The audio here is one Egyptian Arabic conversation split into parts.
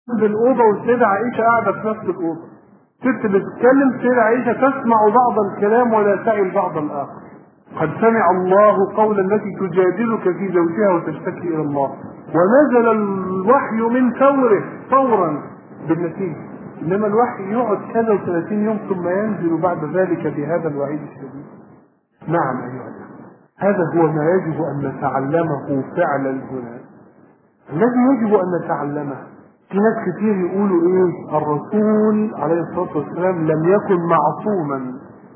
بالأوضة والسيدة عائشة قاعدة في نفس الأوضة ست بتتكلم السيدة عائشة تسمع بعض الكلام ولا تعي البعض الآخر قد سمع الله قول التي تجادلك في زوجها وتشتكي إلى الله ونزل الوحي من فوره فورا بالنتيجة إنما الوحي يقعد كذا وثلاثين يوم ثم ينزل بعد ذلك بهذا الوعيد الشديد نعم أيها الأخوة هذا هو ما يجب أن نتعلمه فعلا هنا الذي يجب أن نتعلمه في ناس كتير يقولوا ايه الرسول عليه الصلاة والسلام لم يكن معصوما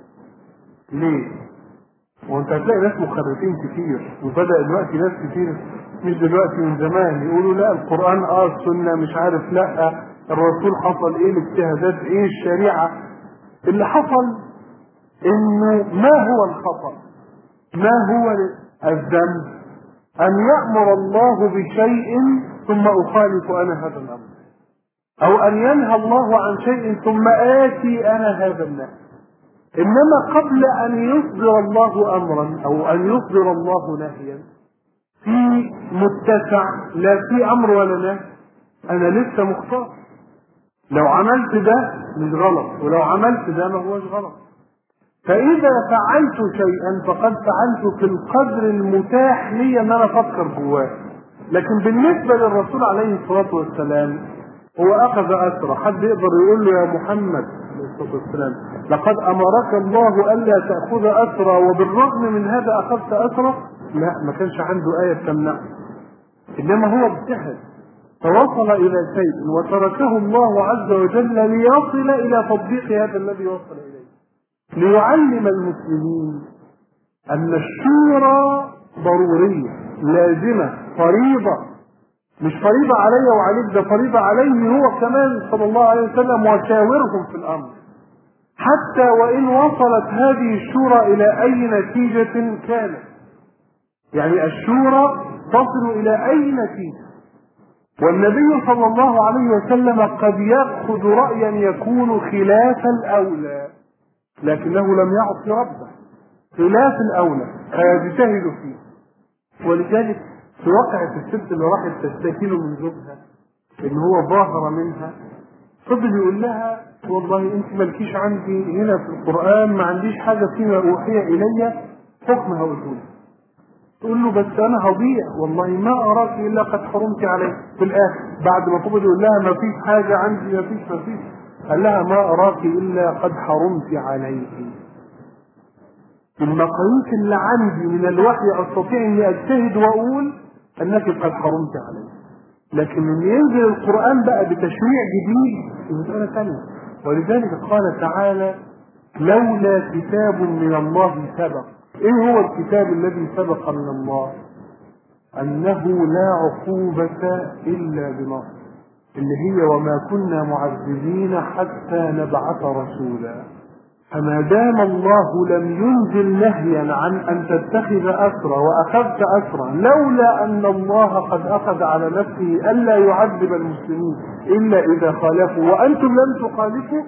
ليه وانت هتلاقي ناس مخرفين كتير وبدأ دلوقتي ناس كتير مش دلوقتي من زمان يقولوا لا القرآن اه السنة مش عارف لا الرسول حصل ايه الاجتهادات ايه الشريعة اللي حصل انه ما هو الخطأ ما هو الذنب ان يأمر الله بشيء ثم اخالف انا هذا الامر او ان ينهى الله عن شيء ثم اتي انا هذا النهي انما قبل ان يصدر الله امرا او ان يصدر الله نهيا في متسع لا في امر ولا نهي انا لسه مختار لو عملت ده مش غلط ولو عملت ده ما هوش غلط فاذا فعلت شيئا فقد فعلت في القدر المتاح لي ان انا افكر جواه لكن بالنسبه للرسول عليه الصلاه والسلام هو اخذ اسرى حد يقدر يقول له يا محمد عليه الصلاه والسلام لقد امرك الله الا تاخذ اسرى وبالرغم من هذا اخذت اسرى لا ما كانش عنده ايه تمنعه انما هو اجتهد فوصل الى شيء وتركه الله عز وجل ليصل الى تطبيق هذا الذي وصل اليه ليعلم المسلمين ان الشورى ضروريه لازمه فريضه مش فريضه علي وعليك ده فريضه عليه هو كمان صلى الله عليه وسلم وشاورهم في الامر حتى وان وصلت هذه الشورى الى اي نتيجه كانت يعني الشورى تصل الى اي نتيجه والنبي صلى الله عليه وسلم قد ياخذ رايا يكون خلاف الاولى لكنه لم يعص ربه خلاف الاولى فيجتهد فيه ولذلك في واقعة الست اللي راحت تشتكي له من زوجها ان هو ظاهر منها فضل يقول لها والله انت مالكيش عندي هنا في القران ما عنديش حاجه فيما اوحي الي حكم هقوله تقول له بس انا هضيع والله ما اراك الا قد حرمت عليه في الاخر بعد ما فضل يقول لها ما فيش حاجه عندي ما فيش ما فيش قال لها ما اراك الا قد حرمت عليه المقاييس اللي عندي من الوحي استطيع اني اجتهد واقول انك قد حرمت عليه لكن ان ينزل القران بقى بتشريع جديد في مساله ثانيه ولذلك قال تعالى لولا كتاب من الله سبق ايه هو الكتاب الذي سبق من الله انه لا عقوبة الا بنصر اللي هي وما كنا معذبين حتى نبعث رسولا فما دام الله لم ينزل نهيا عن ان تتخذ اسرى واخذت اسرى لولا ان الله قد اخذ على نفسه الا يعذب المسلمين الا اذا خالفوا وانتم لم تخالفوا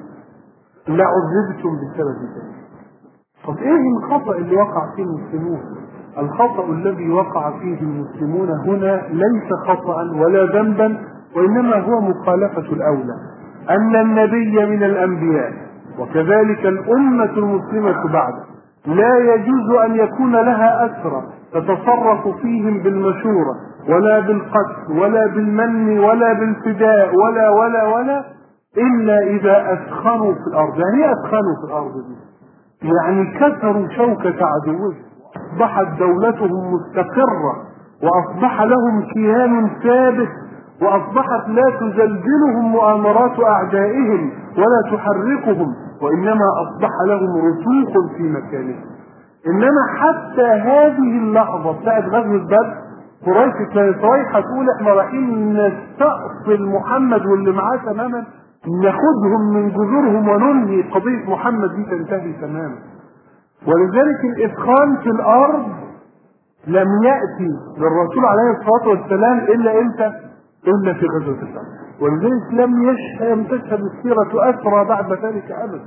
لعذبتم بسبب ذلك طب ايه الخطا اللي وقع فيه المسلمون الخطا الذي وقع فيه المسلمون هنا ليس خطا ولا ذنبا وانما هو مخالفه الاولى ان النبي من الانبياء وكذلك الامه المسلمه بعده لا يجوز ان يكون لها اسرى تتصرف فيهم بالمشوره ولا بالقتل ولا بالمن ولا بالفداء ولا ولا ولا الا اذا اثخنوا في الارض يعني ايه اثخنوا في الارض دي يعني كسروا شوكة عدوهم أصبحت دولتهم مستقرة وأصبح لهم كيان ثابت وأصبحت لا تزلزلهم مؤامرات أعدائهم ولا تحركهم وإنما أصبح لهم رسوخ في مكانهم إنما حتى هذه اللحظة بتاعت غزوة بدر قريش كانت رايحة تقول احنا رايحين نستأصل محمد واللي معاه تماما ناخدهم من جذورهم وننهي قضية محمد دي تنتهي تماما ولذلك الإدخال في الأرض لم يأتي للرسول عليه الصلاة والسلام إلا إمتى؟ إلا في غزوة الفتح ولذلك لم يشهد لم تشهد السيرة أسرى بعد ذلك أبدا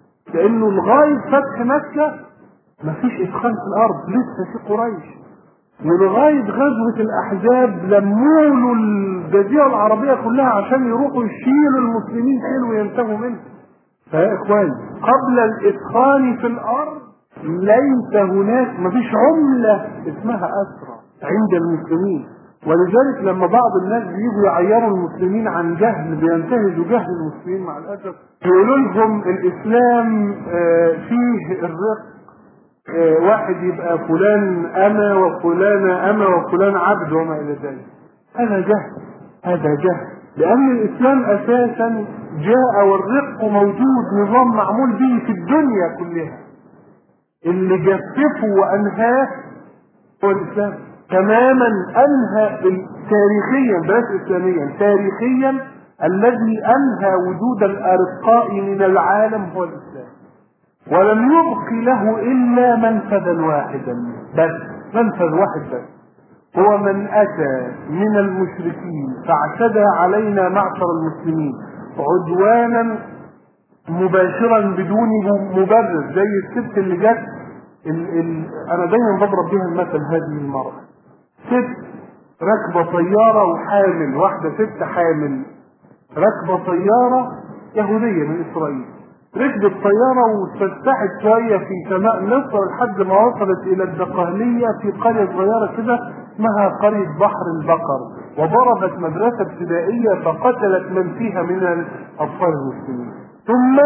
لأنه لغاية فتح مكة ما فيش إدخال في الأرض لسه في قريش ولغاية غزوة الأحزاب لموا الجزيرة العربية كلها عشان يروحوا يشيلوا المسلمين شيل وينتهوا منه. فيا إخواني قبل الإثخان في الأرض ليس هناك مفيش عملة اسمها أسرى عند المسلمين ولذلك لما بعض الناس بيجوا يعيروا المسلمين عن جهل بينتهزوا جهل المسلمين مع الاسف يقولوا لهم الاسلام آه، فيه الرق آه، واحد يبقى فلان انا وفلانة اما وفلان عبد وما الى ذلك هذا جهل هذا جهل لان الاسلام اساسا جاء والرق موجود نظام معمول به في الدنيا كلها اللي جففه وانهاه هو الاسلام تماما انهى تاريخيا بلاش اسلاميا تاريخيا الذي انهى وجود الارقاء من العالم هو الاسلام ولم يبق له الا منفذا واحدا بس منفذ واحد بس هو من اتى من المشركين فاعتدى علينا معشر المسلمين عدوانا مباشرا بدون مبرر زي الست اللي جت ال ال انا دايما بضرب بها المثل هذه المرأة ست راكبة طيارة وحامل واحدة ست حامل راكبة طيارة يهودية من اسرائيل ركبت طيارة واتفسحت شوية في سماء مصر لحد ما وصلت إلى الدقهلية في قرية صغيرة كده اسمها قرية بحر البقر وضربت مدرسة ابتدائية فقتلت من فيها من الأطفال المسلمين ثم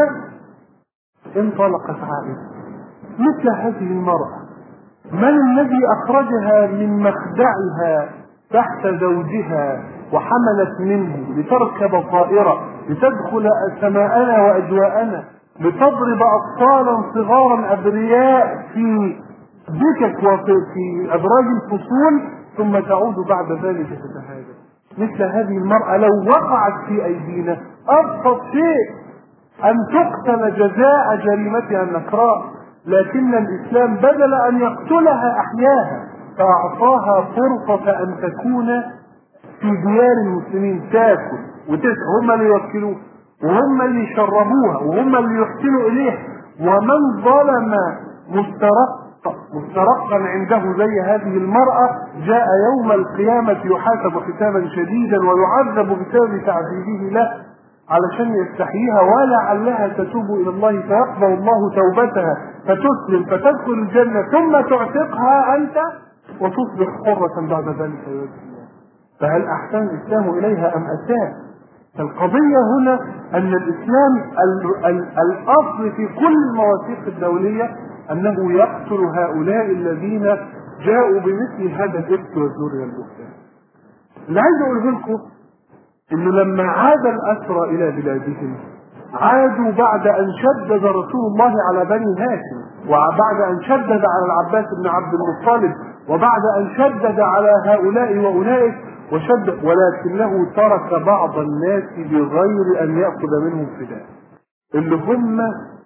انطلقت عائشة مثل هذه المرأة من الذي أخرجها من مخدعها تحت زوجها وحملت منه لتركب طائرة لتدخل سماءنا وأجواءنا لتضرب أطفالا صغارا أبرياء في دكك وفي أبراج الفصول ثم تعود بعد ذلك تتهاجم مثل هذه المرأة لو وقعت في أيدينا أبسط شيء أن تقتل جزاء جريمتها النكراء لكن الإسلام بدل أن يقتلها أحياها فأعطاها فرصة أن تكون في ديار المسلمين تاكل وتسعى هم اللي يوكلوها وهم اللي يشربوها وهم اللي يحسنوا إليها ومن ظلم مسترق مسترقا عنده زي هذه المرأة جاء يوم القيامة يحاسب حسابا شديدا ويعذب بسبب تعذيبه له علشان يستحييها ولعلها تتوب الى الله فيقبل الله توبتها فتسلم فتدخل الجنه ثم تعتقها انت وتصبح حرة بعد ذلك يوم فهل احسن الاسلام اليها ام اساء؟ القضية هنا ان الاسلام ال ال الاصل في كل المواثيق الدولية انه يقتل هؤلاء الذين جاءوا بمثل هذا الافك والزور والبهتان. اللي عايز اقوله لكم انه لما عاد الاسرى الى بلادهم عادوا بعد ان شدد رسول الله على بني هاشم وبعد ان شدد على العباس بن عبد المطلب وبعد ان شدد على هؤلاء واولئك وشدد ولكنه ترك بعض الناس بغير ان ياخذ منهم فداء اللي هم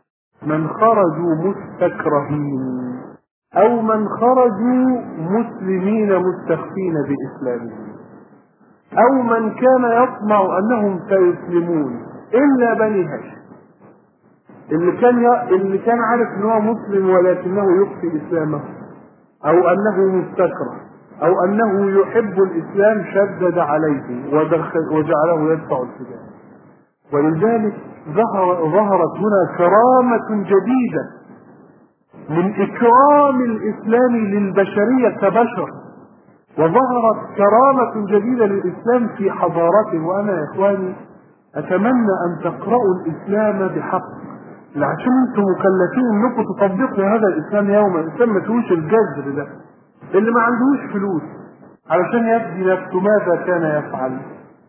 من خرجوا مستكرهين او من خرجوا مسلمين مستخفين باسلامهم او من كان يطمع انهم سيسلمون الا بني هاشم اللي كان ي... اللي كان عارف ان هو مسلم ولكنه يخفي اسلامه او انه مستكره او انه يحب الاسلام شدد عليه ودخل وجعله يدفع الفداء ولذلك ظهر ظهرت هنا كرامة جديدة من إكرام الإسلام للبشرية كبشر وظهرت كرامة جديدة للإسلام في حضارته وأنا يا إخواني أتمنى أن تقرأوا الإسلام بحق عشان أنتم مكلفين أنكم تطبقوا هذا الإسلام يوما الإسلام ما فيهوش الجذر ده اللي ما عندهوش فلوس علشان يبدي نفسه ماذا كان يفعل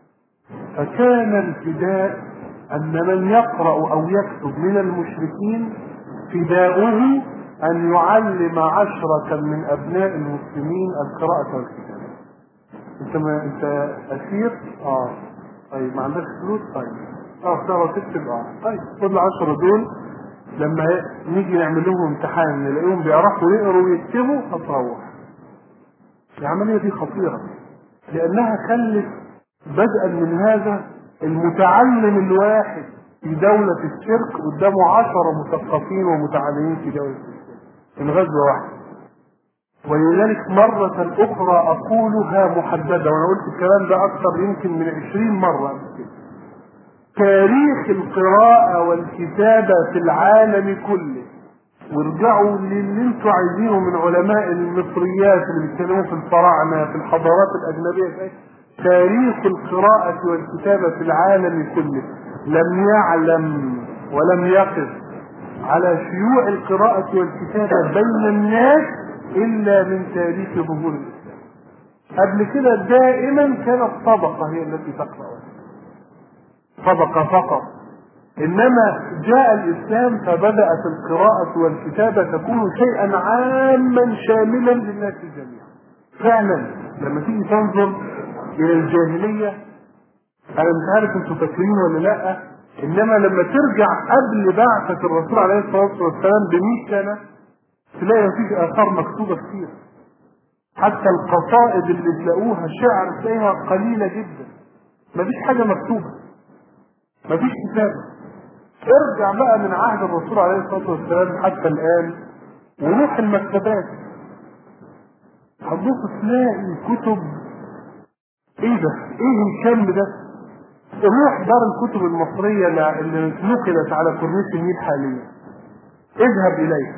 فكان الفداء أن من يقرأ أو يكتب من المشركين فداؤه أن يعلم عشرة من أبناء المسلمين القراءة والكتابة. أنت ما أنت أسير؟ آه. طيب ما عندكش فلوس؟ طيب. اه تعرف تكتب اه. طيب خد العشرة دول لما نيجي نعمل لهم امتحان نلاقيهم بيعرفوا يقروا ويكتبوا هتروح. العملية دي خطيرة لأنها خلت بدءا من هذا المتعلم الواحد في دولة الشرك قدامه عشرة مثقفين ومتعلمين في دولة الشرك. من غزوة واحدة ولذلك مرة أخرى أقولها محددة وأنا قلت الكلام ده أكثر يمكن من عشرين مرة قبل كده. تاريخ القراءة والكتابة في العالم كله وارجعوا للي انتوا عايزينه من علماء المصريات اللي بيتكلموا في الفراعنة في الحضارات الأجنبية تاريخ القراءة والكتابة في العالم كله لم يعلم ولم يقف على شيوع القراءة والكتابة بين الناس إلا من تاريخ ظهور الإسلام قبل كده دائما كانت طبقة هي التي تقرأ طبقة فقط إنما جاء الإسلام فبدأت القراءة والكتابة تكون شيئا عاما شاملا للناس جميعا فعلا لما تيجي تنظر إلى الجاهلية أنا مش عارف أنتوا فاكرين ولا لأ إنما لما ترجع قبل بعثة الرسول عليه الصلاة والسلام ب 100 سنة تلاقي مفيش آثار مكتوبة كتير حتى القصائد اللي تلاقوها شعر تلاقيها قليلة جدا مفيش حاجة مكتوبة مفيش كتابة ارجع بقى من عهد الرسول عليه الصلاة والسلام حتى الآن وروح المكتبات هتبص تلاقي كتب ايه ده؟ ايه الكم ده؟ روح دار الكتب المصرية اللي نقلت على كورنيش النيل حاليا اذهب إليه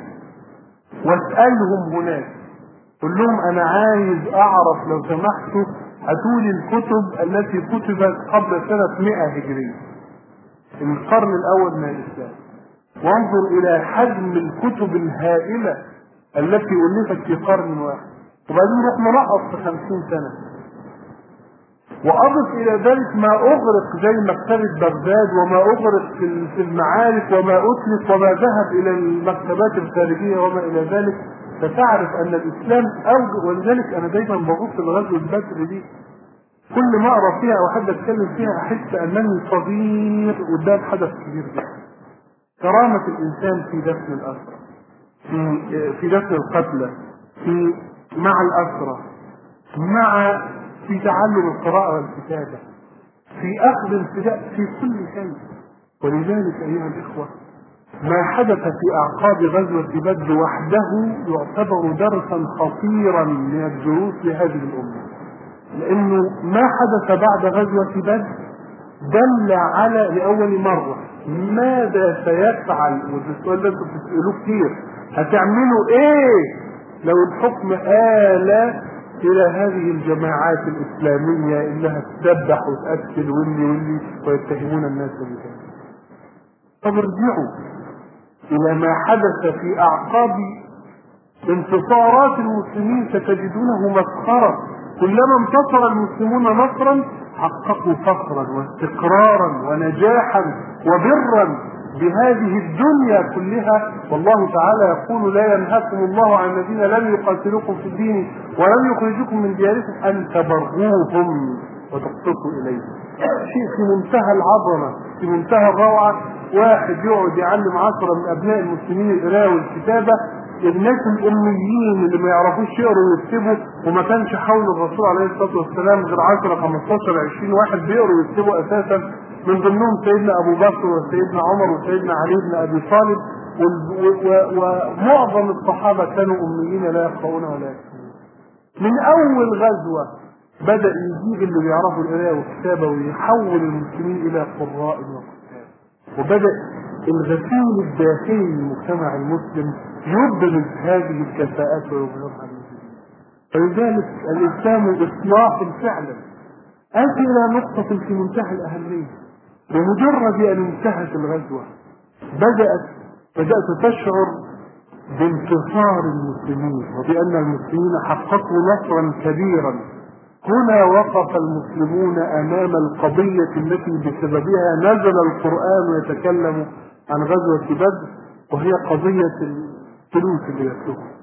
واسألهم هناك قل لهم أنا عايز أعرف لو سمحتوا هاتولي الكتب التي كتبت قبل سنة 100 هجرية القرن الأول من الإسلام وانظر إلى حجم الكتب الهائلة التي ألفت في قرن واحد وبعدين نروح منقص في خمسين سنة وأضف إلى ذلك ما أغرق زي مكتبة بغداد وما أغرق في المعارف وما أتلف وما ذهب إلى المكتبات الخارجية وما إلى ذلك فتعرف أن الإسلام أوجه ولذلك أنا دايما ببص لغزوة بدر دي كل ما أقرأ فيها أو حد أتكلم فيها أحس أنني صغير قدام حدث كبير جدا كرامة الإنسان في دفن الأسرى في في دفن القتلى في مع الأسرى مع في تعلم القراءة والكتابة في أخذ الفداء في كل شيء ولذلك أيها الإخوة ما حدث في أعقاب غزوة بدر وحده يعتبر درسا خطيرا من الدروس لهذه الأمة لأنه ما حدث بعد غزوة بدر دل على لأول مرة ماذا سيفعل والسؤال ده انتوا بتسألوه كتير هتعملوا ايه لو الحكم آل إلى هذه الجماعات الإسلامية إنها تذبح وتقتل واللي واللي ويتهمون الناس بذلك. طب ارجعوا إلى ما حدث في أعقاب انتصارات المسلمين ستجدونه مسخرة كلما انتصر المسلمون نصرا حققوا فخرا واستقرارا ونجاحا وبرا بهذه الدنيا كلها والله تعالى يقول لا ينهاكم الله عن الذين لم يقاتلوكم في الدين ولم يخرجوكم من دياركم ان تبروهم وتقسطوا اليهم شيء في منتهى العظمه في منتهى الروعه واحد يقعد يعلم عشرة من ابناء المسلمين القراءه والكتابه الناس الاميين اللي ما يعرفوش يقروا ويكتبوا وما كانش حول الرسول عليه الصلاه والسلام غير 10 15 20 واحد بيقروا ويكتبوا اساسا من ضمنهم سيدنا ابو بكر وسيدنا عمر وسيدنا علي بن ابي طالب ومعظم الصحابه كانوا اميين لا يقرؤون ولا يكتبون. من اول غزوه بدا يجيب اللي بيعرفوا القراءه والكتابه ويحول المسلمين الى قراء وكتاب. وبدا الغسيل الداخلي للمجتمع المسلم يبرز هذه الكفاءات ويظهرها للمسلمين. فلذلك الاسلام اصلاح فعلا. اتي الى نقطه في منتهى الاهميه. بمجرد ان انتهت الغزوه بدات بدات تشعر بانتصار المسلمين وبان المسلمين حققوا نصرا كبيرا هنا وقف المسلمون امام القضيه التي بسببها نزل القران يتكلم عن غزوه بدر وهي قضيه الفلوس اللي ياكلوها